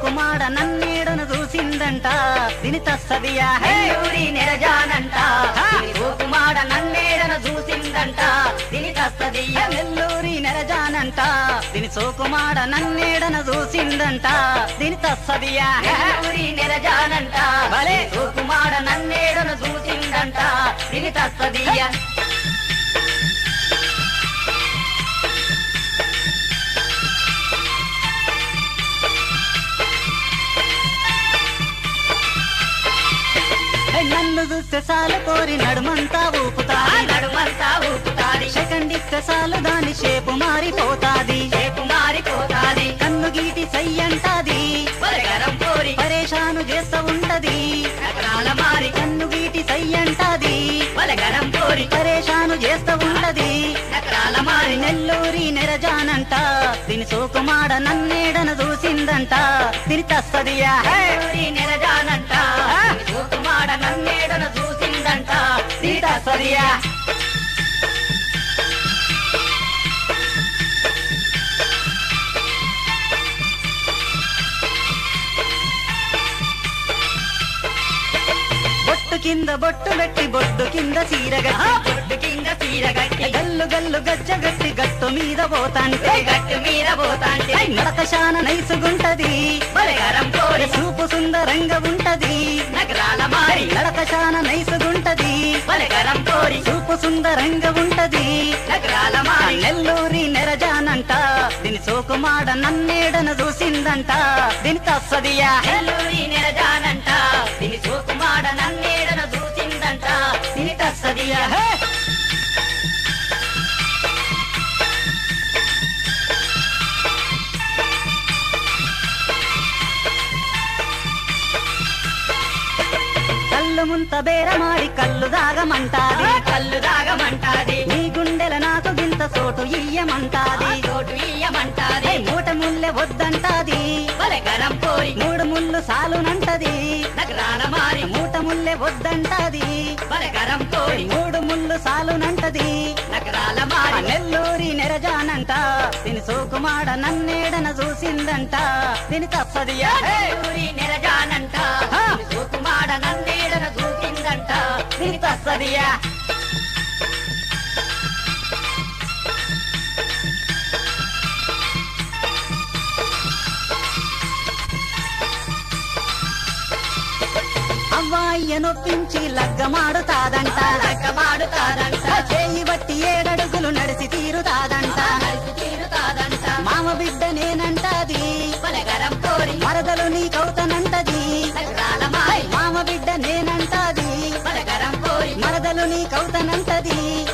సోకుమాడ నన్నేడను చూసిందంట దీని తస్సదియా నెల్లూరి నెరజానంట దీని సోకుమాడ నన్నేడను చూసిందంట దీని తస్తదియ్య నెల్లూరి నెరజానంట దీని సోకుమాడ నన్నేడను చూసిందంట దీని తస్సదియా నెల్లూరి నెరజానంట భలే. సోకుమాడ నన్నేడను చూసిందంట దీని తస్తదియ్య నన్ను చూస్తే చాలు కోరి నడుమంతా ఆ ఊపుతాది నడుమంతా ఊపుతాది సెకండ్ ఇస్తే చాలు దాని షేపు మారిపోతాది రేపు మారిపోతాది కన్ను గీటి సయ్యంటాది బలగరం కోరి పరేషాను చేస్తా ఉంటది నగరాల మారి కన్ను గీటి సయ్యంటాది బలగరం కోరి పరేషాను చేస్తా ఉంటది నగరాల మారి నెల్లూరి నెరజానంట దీని సోకుమాడ నన్నేడను చూసిందంట దీని తస్తదియా నెల్లూరి నెరజానంట దీని సోకుమాడ నన్నేడను చూసిందంట దీని తస్తదియ్య బొట్టు కింద బొట్టు పెట్టి బొట్టు కింద సీరగట్టి బొట్టు కింద చీర గట్టి గల్లు గల్లు గజ్జ గట్టి గట్టు మీద పోతాంటే గట్టు మీద పోతాంటే నడక శాన నైసుగుంటది బలగరం కోరి చూపు సుందరంగా ఉంటది నగరాల మారి నడక శాన నైసుగుంటది బలగరం కోరి చూపు సుందరంగా ఉంటది నగరాల మారి నెల్లూరి నెరజానంట దీని సోకుమాడ నన్నేడను చూసిందంట దీని తస్సదియా నెల్లూరి నెరజానంట దీని సోకుమాడ నన్నేడను చూసిందంట దీని తస్తదియ్య కళ్ళు ముంత బేరమాడి కళ్ళు దాగమంటాది కళ్ళు దాగమంటాది నీ గుండెల నాకు గింత సోటు ఇయ్యమంటాది తోటు ఇయ్యమంటాది ఏయ్ మూట ముల్లె వద్దంటాది బలగరం కోరి మూడు ముళ్ళు సాలునంటది నగరాల మారి మూట ముల్లె వద్దంటాది బలగరం కోరి మూడు ముళ్ళు సాలునంటది నగరాల ఆ మారి నెల్లూరి నెరజానంట దీని సోకుమాడ నన్నేడన చూసిందంట దీని తప్పదియా నెల్లూరి నెరజానంట ఆ. దీని సోకుమాడ నన్నేడను చూసిందంట దీని తప్పదియా అవ్వాయ్య నొప్పించి లగ్గమాడుతాదంట లగ్గమాడుతాదంట చేయి బట్టి ఏడడుగులు నడిచి తీరుతాదంట నడిచి తీరుతాదంట మామ బిడ్డ నేనంటాది బలగరం కోరి మరదలు నీకవుతానంటది నగరాల మారి మామ బిడ్డ నేనంటాది బలగరం కోరి మరదలు నీకవుతానంటది